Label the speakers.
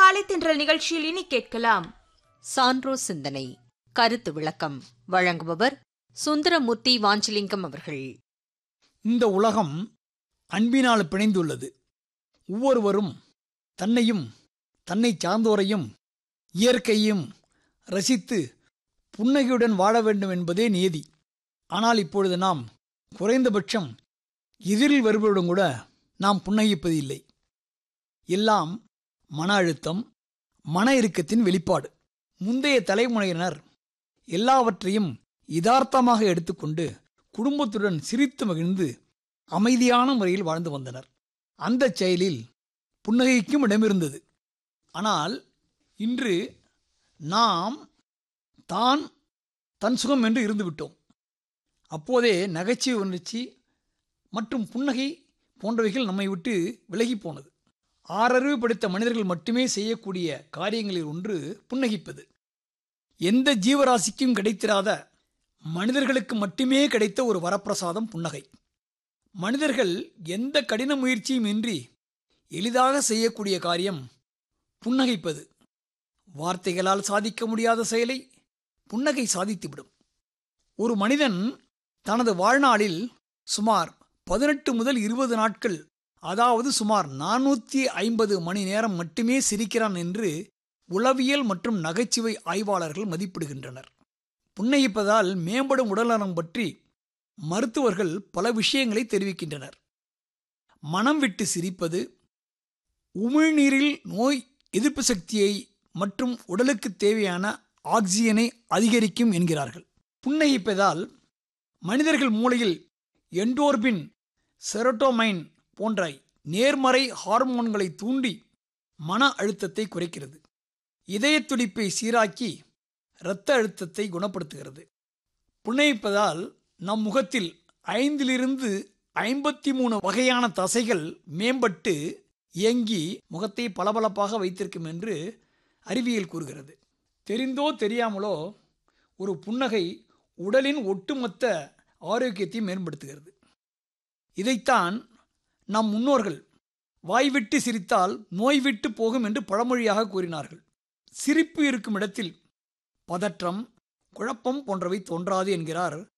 Speaker 1: காலை தென்றல் நிகழ்ச்சியில் இனி கேட்கலாம்
Speaker 2: சான்றோ சிந்தனை கருத்து விளக்கம் வழங்குபவர் சுந்தரமூர்த்தி வாஞ்சலிங்கம் அவர்கள்
Speaker 3: இந்த உலகம் அன்பினால் பிணைந்துள்ளது ஒவ்வொருவரும் தன்னையும் தன்னை சார்ந்தோரையும் இயற்கையும் ரசித்து புன்னகையுடன் வாழ வேண்டும் என்பதே நியதி ஆனால் இப்பொழுது நாம் குறைந்தபட்சம் எதிரில் வருபவருடன் கூட நாம் புன்னகிப்பது இல்லை எல்லாம் மன அழுத்தம் மன இறுக்கத்தின் வெளிப்பாடு முந்தைய தலைமுறையினர் எல்லாவற்றையும் யதார்த்தமாக எடுத்துக்கொண்டு குடும்பத்துடன் சிரித்து மகிழ்ந்து அமைதியான முறையில் வாழ்ந்து வந்தனர் அந்த செயலில் புன்னகைக்கும் இடமிருந்தது ஆனால் இன்று நாம் தான் தன் சுகம் என்று இருந்துவிட்டோம் அப்போதே நகைச்சுவை உணர்ச்சி மற்றும் புன்னகை போன்றவைகள் நம்மை விட்டு விலகி போனது ஆறறிவு படித்த மனிதர்கள் மட்டுமே செய்யக்கூடிய காரியங்களில் ஒன்று புன்னகிப்பது எந்த ஜீவராசிக்கும் கிடைத்திராத மனிதர்களுக்கு மட்டுமே கிடைத்த ஒரு வரப்பிரசாதம் புன்னகை மனிதர்கள் எந்த கடின முயற்சியும் இன்றி எளிதாக செய்யக்கூடிய காரியம் புன்னகைப்பது வார்த்தைகளால் சாதிக்க முடியாத செயலை புன்னகை சாதித்துவிடும் ஒரு மனிதன் தனது வாழ்நாளில் சுமார் பதினெட்டு முதல் இருபது நாட்கள் அதாவது சுமார் நானூற்றி ஐம்பது மணி நேரம் மட்டுமே சிரிக்கிறான் என்று உளவியல் மற்றும் நகைச்சுவை ஆய்வாளர்கள் மதிப்பிடுகின்றனர் புன்னகிப்பதால் மேம்படும் உடல்நலம் பற்றி மருத்துவர்கள் பல விஷயங்களை தெரிவிக்கின்றனர் மனம் விட்டு சிரிப்பது உமிழ்நீரில் நோய் எதிர்ப்பு சக்தியை மற்றும் உடலுக்கு தேவையான ஆக்சிஜனை அதிகரிக்கும் என்கிறார்கள் புன்னகிப்பதால் மனிதர்கள் மூளையில் என்டோர்பின் செரோட்டோமைன் போன்ற நேர்மறை ஹார்மோன்களை தூண்டி மன அழுத்தத்தை குறைக்கிறது இதயத் துடிப்பை சீராக்கி இரத்த அழுத்தத்தை குணப்படுத்துகிறது புன்னகிப்பதால் நம் முகத்தில் ஐந்திலிருந்து ஐம்பத்தி மூணு வகையான தசைகள் மேம்பட்டு இயங்கி முகத்தை பளபளப்பாக வைத்திருக்கும் என்று அறிவியல் கூறுகிறது தெரிந்தோ தெரியாமலோ ஒரு புன்னகை உடலின் ஒட்டுமொத்த ஆரோக்கியத்தை மேம்படுத்துகிறது இதைத்தான் நம் முன்னோர்கள் வாய்விட்டு சிரித்தால் நோய் விட்டு போகும் என்று பழமொழியாக கூறினார்கள் சிரிப்பு இருக்கும் இடத்தில் பதற்றம் குழப்பம் போன்றவை தோன்றாது என்கிறார்